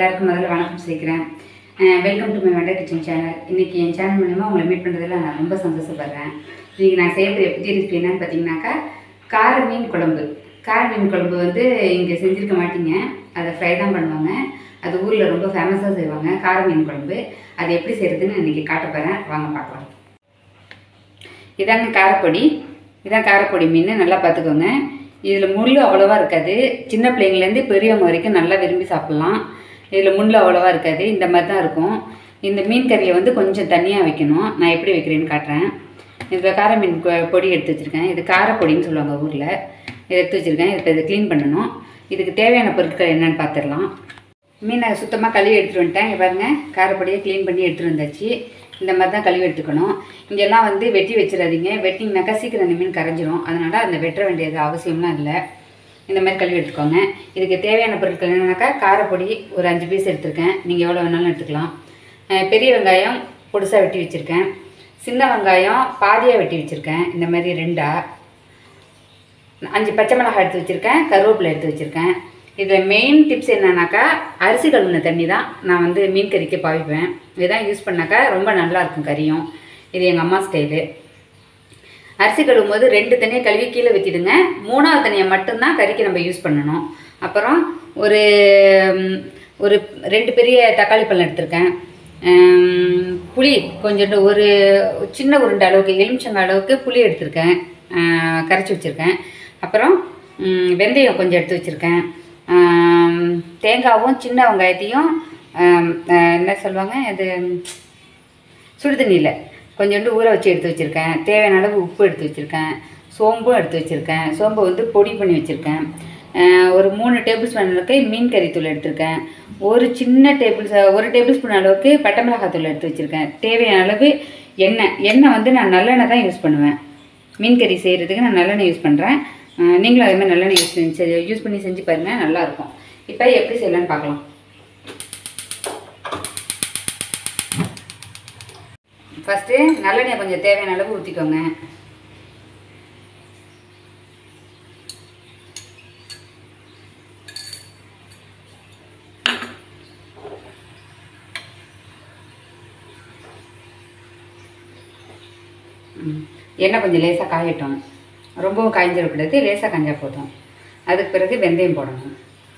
எல்லாருக்கும் முதல்ல வணக்கம் சேர்க்குறேன் welcome to my wonder kitchen channel இன்றைக்கி என் சேனல் மூலிமா உங்களை மீட் பண்ணுறதுல நான் ரொம்ப சந்தோஷப்படுறேன் இன்றைக்கி நான் செய்யறது எப்படி இருக்கு என்னன்னு பார்த்தீங்கன்னாக்கா கார மீன் குழம்பு கார மீன் குழம்பு வந்து இங்கே செஞ்சுருக்க மாட்டீங்க அதை ஃப்ரை தான் பண்ணுவாங்க அது ஊரில் ரொம்ப ஃபேமஸாக செய்வாங்க கார மீன் குழம்பு அது எப்படி செய்கிறதுன்னு இன்றைக்கி காட்ட போகிறேன் வாங்க பார்க்கலாம் இதாங்க காரப்பொடி இதான் காரப்பொடி மீன் நல்லா பார்த்துக்கோங்க இதில் முள் அவ்வளோவா இருக்காது சின்ன பிள்ளைங்கள்லேருந்து பெரியவங்க வரைக்கும் நல்லா விரும்பி சாப்பிட்லாம் இதில் முள் அவ்வளோவா இருக்காது இந்த மாதிரி தான் இருக்கும் இந்த மீன் கறியை வந்து கொஞ்சம் தனியாக வைக்கணும் நான் எப்படி வைக்கிறேன்னு காட்டுறேன் இதில் கார மீன் கொ- பொடி எடுத்து வச்சுருக்கேன் இது காரப்பொடின்னு சொல்லுவாங்க ஊரில் இதை எடுத்து வச்சுருக்கேன் இப்போ இதை க்ளீன் பண்ணணும் இதுக்கு தேவையான பொருட்கள் என்னென்னு பார்த்துடலாம் மீனை சுத்தமாக கழுவி எடுத்துகிட்டு வந்துட்டேன் இங்க பாருங்க காரப்பொடியை க்ளீன் பண்ணி எடுத்துகிட்டு வந்தாச்சு இந்த மாதிரி தான் கழுவி எடுத்துக்கணும் இங்கெல்லாம் வந்து வெட்டி வச்சிடாதீங்க வெட்டிங்கனாக்கா சீக்கிரம் அந்த மீன் கரைஞ்சிரும் அதனால் அந்த வெட்ட வேண்டியது அவசியம்லாம் இல்லை இந்த மாதிரி கழுவி எடுத்துக்கோங்க இதுக்கு தேவையான பொருட்கள் என்னென்னாக்கா காரப்பொடி ஒரு அஞ்சு பீஸ் எடுத்திருக்கேன் நீங்கள் எவ்வளோ வேணாலும் எடுத்துக்கலாம் அஹ் பெரிய வெங்காயம் பொடுசாக வெட்டி வச்சுருக்கேன் சின்ன வெங்காயம் பாதியாக வெட்டி வச்சுருக்கேன் இந்த மாதிரி ரெண்டா அஞ்சு பச்சை மிளகாய் எடுத்து வச்சுருக்கேன் கருவேப்பிலை எடுத்து வச்சுருக்கேன் இதில் மெயின் டிப்ஸ் என்னன்னாக்கா அரிசி கழுவின தண்ணி தான் நான் வந்து மீன் கறிக்கு பாவிப்பேன் இதுதான் யூஸ் பண்ணாக்கா ரொம்ப நல்லா இருக்கும் கறியும் இது எங்கள் அம்மா ஸ்டைலு அரிசி கழுவும் போது ரெண்டு தண்ணியை கழுவி கீழே ஊற்றிடுங்க மூணாவது தண்ணியை மட்டும்தான் கறிக்கு நம்ம யூஸ் பண்ணணும் அப்புறம் ஒரு ம், ஒரு ரெண்டு பெரிய தக்காளி பழம் எடுத்திருக்கேன் ம், புளி கொஞ்சோண்டு ஒரு சின்ன உருண்டை அளவுக்கு எலுமிச்சங்க அளவுக்கு புளி எடுத்திருக்கேன் ஆ, கரைச்சி வச்சுருக்கேன் அப்புறம் ம், வெந்தயம் கொஞ்சம் எடுத்து வச்சுருக்கேன் ஆம், தேங்காவும் சின்ன வெங்காயத்தையும் ஆம், ஆ, என்ன சொல்லுவாங்க இது சுடுதண்ணியில் கொஞ்சோண்டு ஊற வச்சு எடுத்து வச்சுருக்கேன் தேவையான அளவு உப்பு எடுத்து வச்சுருக்கேன் சோம்பும் எடுத்து வச்சுருக்கேன் சோம்பை வந்து பொடி பண்ணி வச்சுருக்கேன் ஒரு மூணு டேபிள் ஸ்பூன் அளவுக்கு மீன் கறித்தூள் எடுத்திருக்கேன் ஒரு சின்ன டேபிள் ஒரு டேபிள் ஸ்பூன் அளவுக்கு பட்டை மிளகாய் தூள் எடுத்து வச்சுருக்கேன் தேவையான அளவு எண்ணெய் எண்ணெய் வந்து நான் நல்லெண்ணெய் தான் யூஸ் பண்ணுவேன் மீன் கறி செய்கிறதுக்கு நான் நல்லெண்ணெய் யூஸ் பண்ணுறேன் நீங்களும் அதே மாதிரி நல்லெண்ணெய் யூஸ் செஞ்சு யூஸ் பண்ணி செஞ்சு பாருங்கள் நல்லாயிருக்கும் இப்போ எப்படி செய்யலான்னு பார்க்கலாம் ஃபஸ்ட்டு நல்லெண்ணெய் கொஞ்சம் தேவையான அளவு ஊற்றிக்கோங்க ம். எண்ணெய் கொஞ்சம் லேசாக காயட்டும் ரொம்பவும் காய்ஞ்சிடக்கூடாது லேசாக காஞ்சா போதும் அதுக்கு பிறகு வெந்தயம் போடணும்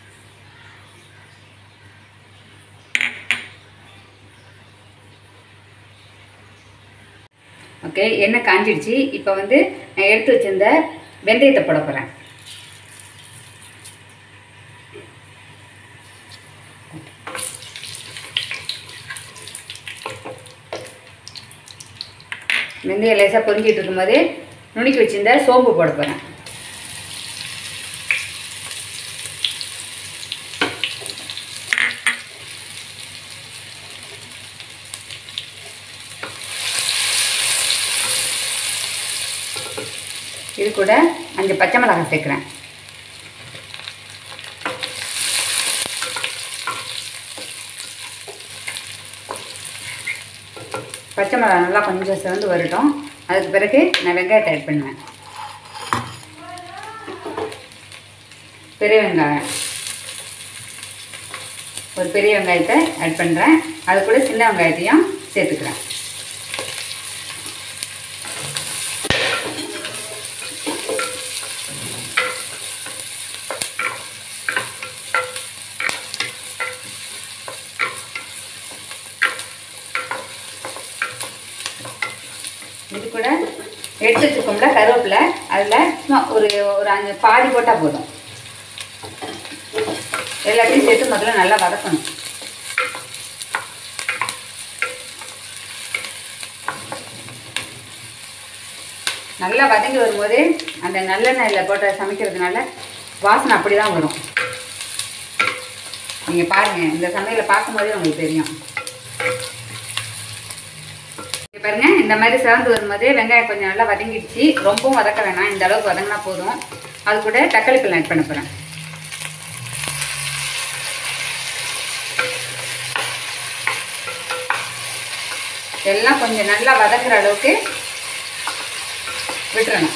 ஓகே எண்ணெய் காஞ்சிடுச்சு இப்போ வந்து நான் எடுத்து வச்சிருந்த வெந்தயத்தை போட போகிறேன் வெந்தயம் லேசாக பொரிஞ்சிட்டு இருக்கும்போது நுணுக்கி வச்சிருந்த சோம்பு போட போகிறேன் இது கூட அஞ்சு பச்சை மிளகாய் சேர்க்குறேன் பச்சை மிளகாய் நல்லா கொஞ்சம் சிவந்து வரட்டும் அதுக்கு பிறகு நான் வெங்காயத்தை ஆட் பண்ணுவேன் பெரிய வெங்காயம் ஒரு பெரிய வெங்காயத்தை ஆட் பண்ணுறேன் அது கூட சின்ன வெங்காயத்தையும் சேர்த்துக்கிறேன் இது கூட எடுத்து வச்சுக்கோம்ல கருவேப்பிலை அதில் சும்மா ஒரு ஒரு அஞ்சு பாதி போட்டால் போதும் எல்லாத்தையும் சேர்த்து முதல்ல நல்லா வதக்கணும் நல்லா வதங்கி வரும்போது அந்த நல்லெண்ணெயில் போட்ட சமைக்கிறதுனால வாசனை அப்படி தான் வரும் நீங்கள் பாருங்கள் இந்த சமையலை பார்க்கும்போதே உங்களுக்கு தெரியும் இங்க பாருங்க இந்த மாதிரி சிவந்து வரும்போது வெங்காயம் கொஞ்சம் நல்லா வதங்கிடுச்சு ரொம்பவும் வதக்க வேணாம் இந்த அளவுக்கு வதங்கினா போதும் அது கூட தக்காளி பழம் ஆட் பண்ண போகிறேன் எல்லாம் கொஞ்சம் நல்லா வதங்குற அளவுக்கு விட்டுறணும்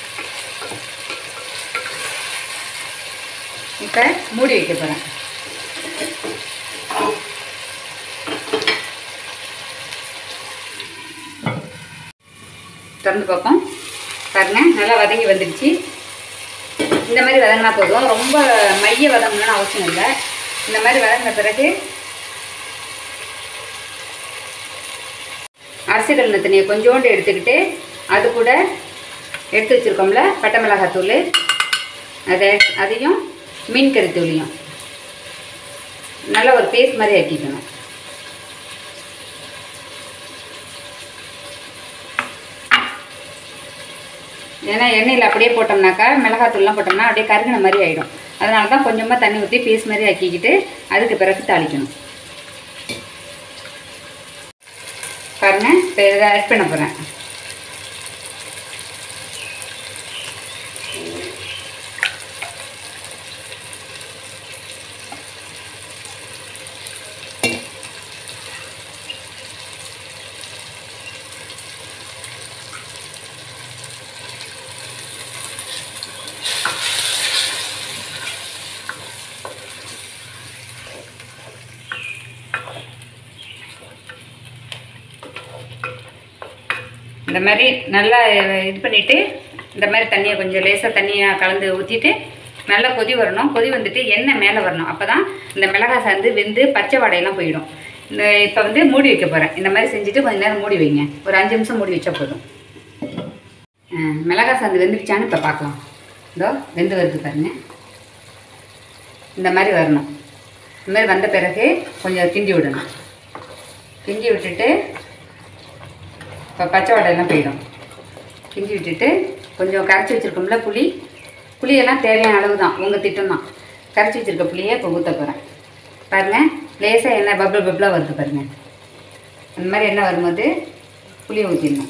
இப்போ மூடி வைக்க போகிறேன் திறந்து பார்ப்போம் பாருங்க நல்லா வதங்கி வந்துடுச்சு இந்த மாதிரி வதங்கினா போதும் ரொம்ப மைய வதங்கணும்னு அவசியம் இல்லை இந்த மாதிரி வதங்கின பிறகு அரிசி கழுந்த தண்ணியை கொஞ்சோண்டு எடுத்துக்கிட்டு அது கூட எடுத்து வச்சுருக்கோம்ல பட்டை மிளகாய் தூள் அதை அதையும் மீன் கறி தூளியும் நல்லா ஒரு பேஸ்ட் மாதிரி ஆக்கிக்கணும் ஏன்னா எண்ணெயில் அப்படியே போட்டோம்னாக்கா மிளகாத்தூள்லாம் போட்டோம்னா அப்படியே கருகின மாதிரி ஆகிடும் அதனால தான் கொஞ்சமாக தண்ணி ஊற்றி பீஸ் மாதிரி ஆக்கிக்கிட்டு அதுக்கு பிறகு தாளிக்கணும் பாருங்க இப்போ இதை ஆட் பண்ண போகிறேன் இந்த மாதிரி நல்லா இது பண்ணிவிட்டு இந்த மாதிரி தண்ணியை கொஞ்சம் லேசாக தண்ணியாக கலந்து ஊற்றிட்டு நல்லா கொதி வரணும் கொதி வந்துட்டு எண்ணெய் மேலே வரணும் அப்போ தான் இந்த மிளகாய் சாந்து வெந்து பச்சை வாடையெல்லாம் போயிடும் இந்த இப்போ வந்து மூடி வைக்க போகிறேன் இந்த மாதிரி செஞ்சுட்டு கொஞ்சம் நேரம் மூடி வைங்க ஒரு அஞ்சு நிமிஷம் மூடி வச்சா போதும் ஆ, மிளகாய் சாந்து வெந்துருச்சான்னு இப்போ பார்க்கலாம் இதோ வெந்து வருது பாருங்க இந்த மாதிரி வரணும் இந்த மாதிரி வந்த பிறகு கொஞ்சம் கிண்டி விடணும் கிண்டி விட்டுட்டு இப்போ பச்சை வடையெல்லாம் போயிடும் கிண்டி விட்டுட்டு கொஞ்சம் கரைச்சி வச்சுருக்கோம்ல புளி புளியெல்லாம் தேவையான அளவு தான் உங்கள் திட்டம் தான் கரைச்சி வச்சுருக்க புளியை இப்போ ஊற்ற போகிறேன் பாருங்கள் லேசாக எண்ணெய் பப்பிள் பப்பிளாக வருது பாருங்கள் அந்த மாதிரி எண்ணெய் வரும்போது புளியை ஊற்றிடணும்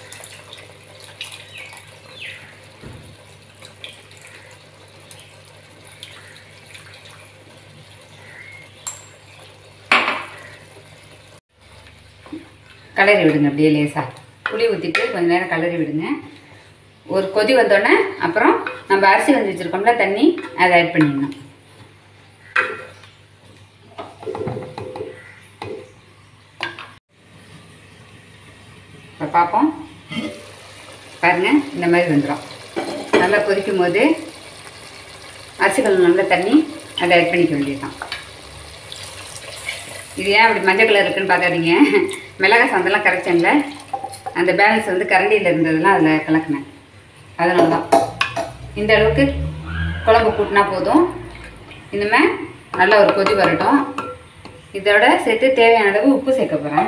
கலரி விடுங்க அப்படியே லேசாக புளி ஊற்றிட்டு கொஞ்ச நேரம் கலரி விடுங்க ஒரு கொதி வந்தோடனே அப்புறம் நம்ம அரிசி வந்து வச்சுருக்கோம்ல தண்ணி அதை ஆட் பண்ணிடணும் இப்போ பார்ப்போம் பாருங்க இந்த மாதிரி வந்துடும் நல்லா கொதிக்கும் போது அரிசி கல் நல்ல தண்ணி அதை ஆட் பண்ணிக்க வேண்டியதுதான் இது ஏன் அப்படி மஞ்சள் கலர் இருக்குன்னு பார்க்காதீங்க மிளகாய் சாந்தெல்லாம் கரைச்சேன்ல அந்த பேலன்ஸ் வந்து கரண்டியில் இருந்ததெல்லாம் அதில் கலக்கினேன் அதனால தான் இந்த அளவுக்கு குழம்பு கூட்டினா போதும் இனிமே நல்லா ஒரு கொதி வரட்டும் இதோட சேர்த்து தேவையான அளவு உப்பு சேர்க்க போகிறேன்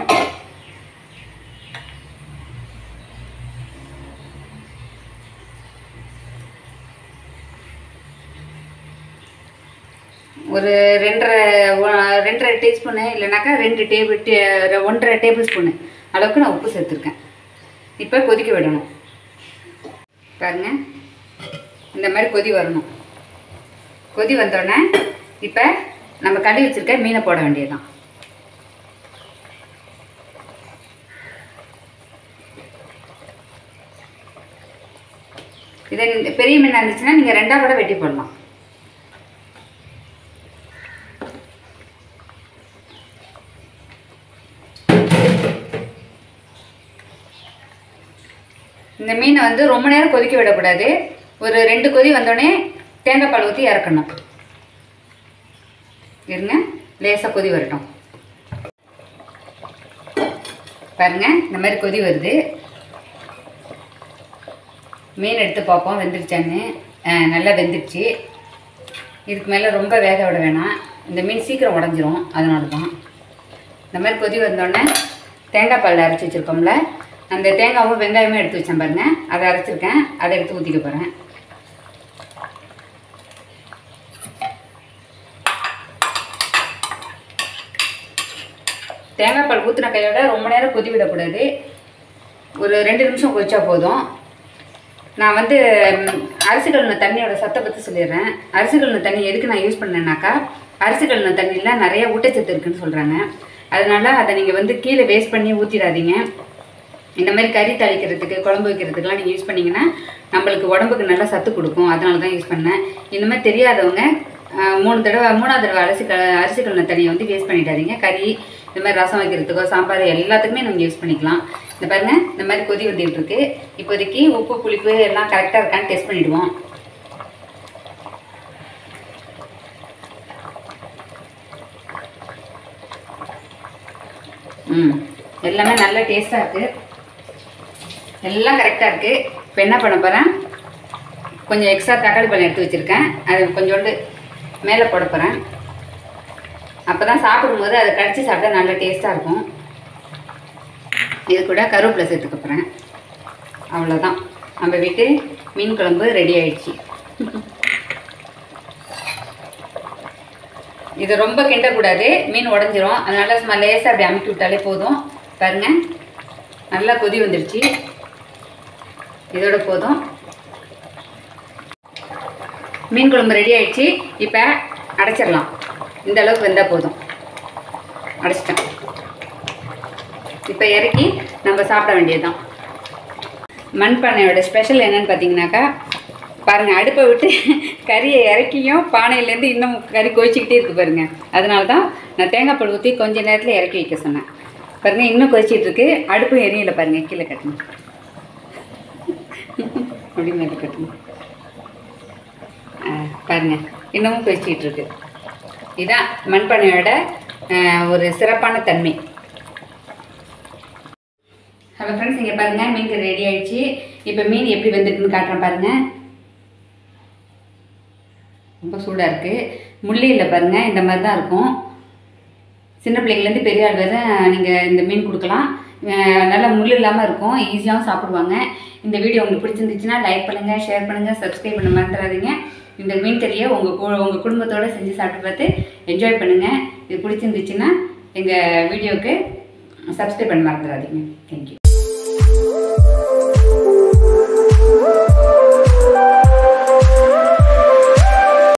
ஒரு ரெண்டரை ஒ- ரெண்டரை டீஸ்பூனு இல்லைனாக்கா ரெண்டு டேபிள் டே ஒன்றரை டேபிள் ஸ்பூனு அளவுக்கு நான் உப்பு சேர்த்துருக்கேன் இப்போ கொதிக்க விடணும் பாருங்க இந்த மாதிரி கொதி வரணும் கொதி வந்தோடனே இப்போ நம்ம கழுவி வச்சிருக்க மீனை போட வேண்டியதுதான் இதை நீங்க- பெரிய மீனாக இருந்துச்சுன்னா நீங்கள் ரெண்டாக கூட வெட்டி போடலாம் இந்த மீனை வந்து ரொம்ப நேரம் கொதிக்க விடக்கூடாது ஒரு ரெண்டு கொதி வந்தோடனே தேங்காய் பால் ஊற்றி இறக்கணும் இருங்க லேசாக கொதி வரட்டும் பாருங்க இந்த மாதிரி கொதி வருது மீன் எடுத்து பார்ப்போம் வெந்துருச்சான்னு ஆ, நல்லா வெந்துருச்சு இதுக்கு மேலே ரொம்ப வேக விட வேணாம் இந்த மீன் சீக்கிரம் உடஞ்சிரும் அதனால தான் இந்த மாதிரி கொதி வந்தோடனே தேங்காய் பால் அரைச்சி வச்சுருக்கோம்ல அந்த தேங்காவும் வெங்காயமும் எடுத்து வச்சேன் பாருங்க அதை அரைச்சிருக்கேன் அதை எடுத்து ஊற்றிக்க போகிறேன் தேங்காய் பால் ஊற்றின கையோட ரொம்ப நேரம் கொதி விடக்கூடாது ஒரு ரெண்டு நிமிஷம் கொதிச்சா போதும் நான் வந்து ம், அரிசி கழுவின தண்ணியோட சத்தை பற்றி சொல்லிடுறேன் அரிசி கழுவின தண்ணி எதுக்கு நான் யூஸ் பண்ணேன்னாக்கா அரிசி கழுவின தண்ணியில் நிறைய ஊட்டச்சத்து இருக்குன்னு சொல்கிறாங்க அதனால அதை நீங்கள் வந்து கீழே வேஸ்ட் பண்ணி ஊற்றிடாதீங்க இந்த மாதிரி கறி தாளிக்கிறதுக்கு குழம்பு வைக்கிறதுக்கெலாம் நீங்கள் யூஸ் பண்ணீங்கன்னா நம்மளுக்கு உடம்புக்கு நல்லா சத்து கொடுக்கும் அதனால தான் யூஸ் பண்ணேன் இந்த மாதிரி தெரியாதவங்க ஆஹ் மூணு தடவை மூணாவது தடவை அரிசி க அரிசி கழுவின தண்ணியை வந்து வேஸ்ட் பண்ணிடாதீங்க கறி இந்த மாதிரி ரசம் வைக்கிறதுக்கோ சாம்பார் எல்லாத்துக்குமே நம்ம யூஸ் பண்ணிக்கலாம் இந்த பாருங்க இந்த மாதிரி கொதி வந்துட்டு இருக்கு இப்போதைக்கு உப்பு புளிப்பு எல்லாம் கரெக்டாக இருக்கான்னு டெஸ்ட் பண்ணிடுவோம் ம் எல்லாமே நல்ல டேஸ்ட்டாக இருக்குது எல்லாம் கரெக்டாக இருக்குது இப்போ என்ன பண்ண போகிறேன் கொஞ்சம் எக்ஸ்ட்ரா தக்காளி பழம் எடுத்து வச்சுருக்கேன் அது கொஞ்சோண்டு மேலே போட போகிறேன் அப்போ தான் சாப்பிடும்போது அதை கடிச்சு சாப்பிட்டா நல்ல டேஸ்ட்டாக இருக்கும் இது கூட கருவேப்பிலை சேர்த்துக்க போகிறேன் அவ்வளோதான் நம்ம வீட்டு மீன் குழம்பு ரெடி ஆயிடுச்சு இது ரொம்ப கிண்டக்கூடாது மீன் உடஞ்சிரும் அதனால சும்மா லேசாக அப்படி அமுக்கி விட்டாலே போதும் பாருங்க நல்லா கொதி வந்துடுச்சு இதோட போதும் மீன் குழம்பு ரெடி ஆயிடுச்சு இப்போ அடைச்சிடலாம் இந்த அளவுக்கு வெந்தால் போதும் அடைச்சிட்டேன் இப்போ இறக்கி நம்ம சாப்பிட வேண்டியதுதான் மண்பானையோட ஸ்பெஷல் என்னன்னு பார்த்தீங்கன்னாக்கா பாருங்கள் அடுப்பை விட்டு கறியை இறக்கியும் பானையிலேருந்து இன்னும் கறி கொதிச்சிக்கிட்டே இருக்கு பாருங்க அதனால தான் நான் தேங்காய் பால் ஊற்றி கொஞ்ச நேரத்தில் இறக்கி வைக்க சொன்னேன் பாருங்க இன்னும் கொதிச்சிட்டு இருக்கு அடுப்பும் எரியல பாருங்க கீழே கட்டணும் அப்படி மேலே கட்டணும் ஆ, பாருங்க இன்னமும் கொதிச்சிட்டு இருக்கு இதான் மண்பானையோட ஆ, ஒரு சிறப்பான தன்மை ஹலோ ஃப்ரெண்ட்ஸ் இங்கே பாருங்கள் மீன் கறி ரெடி ஆயிடுச்சு இப்போ மீன் எப்படி வெந்திருக்குன்னு காட்டுறேன் பாருங்கள் ரொம்ப சூடாக இருக்குது முள்ளே இல்லை பாருங்கள் இந்த மாதிரி தான் இருக்கும் சின்ன பிள்ளைங்கலேருந்து பெரிய ஆள் வரை நீங்கள் இந்த மீன் கொடுக்கலாம் அஹ் நல்லா முள் இல்லாமல் இருக்கும் ஈஸியாகவும் சாப்பிடுவாங்க இந்த வீடியோ உங்களுக்கு பிடிச்சிருந்துச்சுன்னா லைக் பண்ணுங்கள் ஷேர் பண்ணுங்கள் சப்ஸ்கிரைப் பண்ண மறந்துடாதீங்க இந்த மீன் கறியை உங்கள் கு உங்கள் குடும்பத்தோடு செஞ்சு சாப்பிட்டு பார்த்து என்ஜாய் பண்ணுங்கள் இது பிடிச்சிருந்துச்சுன்னா எங்கள் வீடியோவுக்கு சப்ஸ்கிரைப் பண்ண மறந்துடாதீங்க தேங்க்யூ